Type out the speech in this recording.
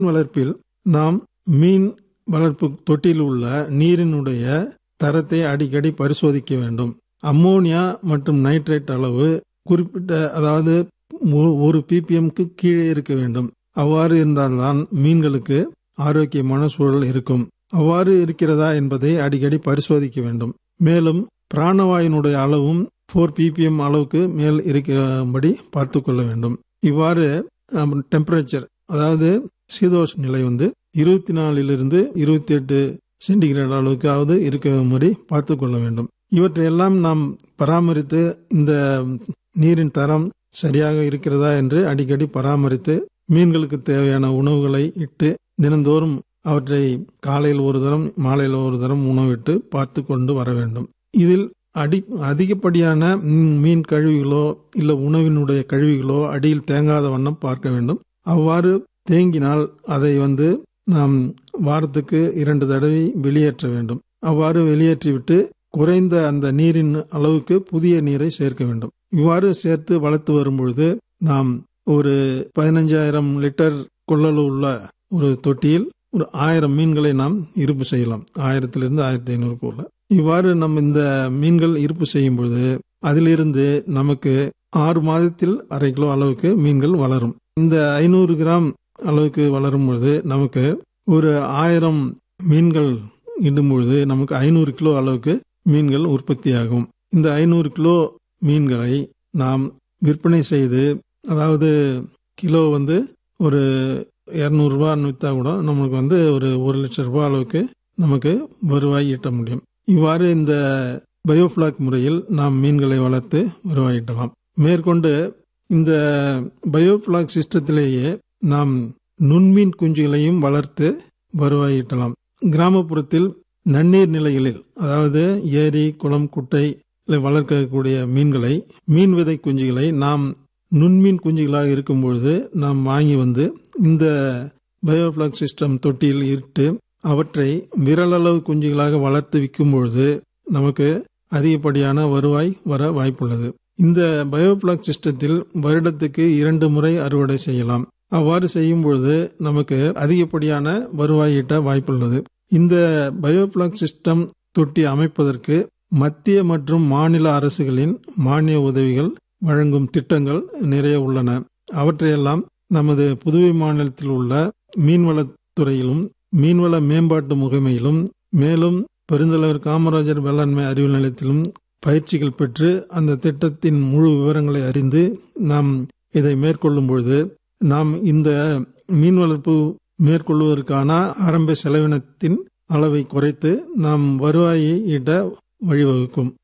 வளர்ப்பில் நாம் மீன் வளர்ப்பு தொட்டியில் உள்ள நீரினுடைய தரத்தை அடிக்கடி பரிசோதிக்க வேண்டும் அம்மோனியா மற்றும் நைட்ரேட் அளவு குறிப்பிட்ட அதாவது ஒ- ஒரு பிபிஎம்க்கு கீழே இருக்க வேண்டும் அவ்வாறு இருந்தால்தான் மீன்களுக்கு ஆரோக்கியமான சூழல் இருக்கும் அவ்வாறு இருக்கிறதா என்பதை அடிக்கடி பரிசோதிக்க வேண்டும் மேலும் பிராணவாயுனுடைய அளவும் ஃபோர் பிபிஎம் அளவுக்கு மேல் இருக்கிறபடி பார்த்து கொள்ள வேண்டும் இவ்வாறு டெம்பரேச்சர் அதாவது சீதோஷ நிலை வந்து இருபத்தி நாலிலிருந்து இருபத்தி எட்டு சென்டிகிரேட் அளவுக்காவது இருக்கும்படி பார்த்து கொள்ள வேண்டும் இவற்றையெல்லாம் நாம் பராமரித்து இந்த நீரின் தரம் சரியாக இருக்கிறதா என்று அடிக்கடி பராமரித்து மீன்களுக்கு தேவையான உணவுகளை இட்டு தினந்தோறும் அவற்றை காலையில் ஒரு தரம் மாலையில் ஒரு தரம் உணவிட்டு பார்த்து கொண்டு வர வேண்டும் இதில் அடி அதிகப்படியான ம், மீன் கழிவுகளோ இல்லை உணவினுடைய கழிவுகளோ அடியில் தேங்காத வண்ணம் பார்க்க வேண்டும் அவ்வாறு தேங்கினால் அதை வந்து நாம் வாரத்துக்கு இரண்டு தடவை வெளியேற்ற வேண்டும் அவ்வாறு வெளியேற்றிவிட்டு குறைந்த அந்த நீரின் அளவுக்கு புதிய நீரை சேர்க்க வேண்டும் இவ்வாறு சேர்த்து வளர்த்து வரும்பொழுது நாம் ஒரு பதினஞ்சாயிரம் லிட்டர் கொள்ளளவு உள்ள ஒரு தொட்டியில் ஒரு ஆயிரம் மீன்களை நாம் இருப்பு செய்யலாம் ஆயிரத்திலிருந்து ஆயிரத்தி ஐநூறுக்குள்ள இவ்வாறு நம்ம இந்த மீன்கள் இருப்பு செய்யும் பொழுது அதிலிருந்து நமக்கு ஆறு மாதத்தில் அரை கிலோ அளவுக்கு மீன்கள் வளரும் இந்த ஐநூறு கிராம் அளவுக்கு வளரும் பொழுது நமக்கு ஒரு ஆயிரம் மீன்கள் இடும் பொழுது நமக்கு ஐநூறு கிலோ அளவுக்கு மீன்கள் உற்பத்தியாகும் இந்த ஐநூறு கிலோ மீன்களை நாம் விற்பனை செய்து அதாவது கிலோ வந்து ஒரு இரநூறுபா விற்றா கூட நமக்கு வந்து ஒரு ஒரு லட்சம் ரூபாய் அளவுக்கு நமக்கு வருவாய் ஈட்ட முடியும் இவ்வாறு இந்த பயோஃபிளாக் முறையில் நாம் மீன்களை வளர்த்து வருவாய் ஈட்டலாம் மேற்கொண்டு இந்த பயோஃபிளாக் சிஸ்டத்திலேயே நாம் நுண்மீன் குஞ்சுகளையும் வளர்த்து வருவாய் ஈட்டலாம் கிராமப்புறத்தில் நன்னீர் நிலைகளில் அதாவது ஏரி குளம் குட்டை வளர்க்கக்கூடிய மீன்களை மீன் விதை குஞ்சுகளை நாம் நுண்மீன் குஞ்சுகளாக இருக்கும் பொழுது நாம் வாங்கி வந்து இந்த பயோஃபிளாக் சிஸ்டம் தொட்டியில் இட்டு அவற்றை விரலளவு குஞ்சுகளாக வளர்த்து விற்கும் பொழுது நமக்கு அதிகப்படியான வருவாய் வர வாய்ப்புள்ளது இந்த பயோபிளாக் சிஸ்டத்தில் வருடத்துக்கு இரண்டு முறை அறுவடை செய்யலாம் அவ்வாறு செய்யும் பொழுது நமக்கு அதிகப்படியான வருவாய் ஈட்ட வாய்ப்புள்ளது இந்த பயோபிளாக் சிஸ்டம் தொட்டி அமைப்பதற்கு மத்திய மற்றும் மாநில அரசுகளின் மானிய உதவிகள் வழங்கும் திட்டங்கள் நிறைய உள்ளன அவற்றையெல்லாம் நமது புதுவை மாநிலத்தில் உள்ள மீன்வளத்துறையிலும் மீன்வள மேம்பாட்டு முகமையிலும் மேலும் பெருந்தலைவர் காமராஜர் வேளாண்மை அறிவியல் நிலையத்திலும் பயிற்சிகள் பெற்று அந்த திட்டத்தின் முழு விவரங்களை அறிந்து நாம் இதை மேற்கொள்ளும் பொழுது நாம் இந்த மீன் வளர்ப்பு மேற்கொள்வதற்கான ஆரம்ப செலவினத்தின் அளவை குறைத்து நாம் வருவாயை ஈட்ட வழிவகுக்கும்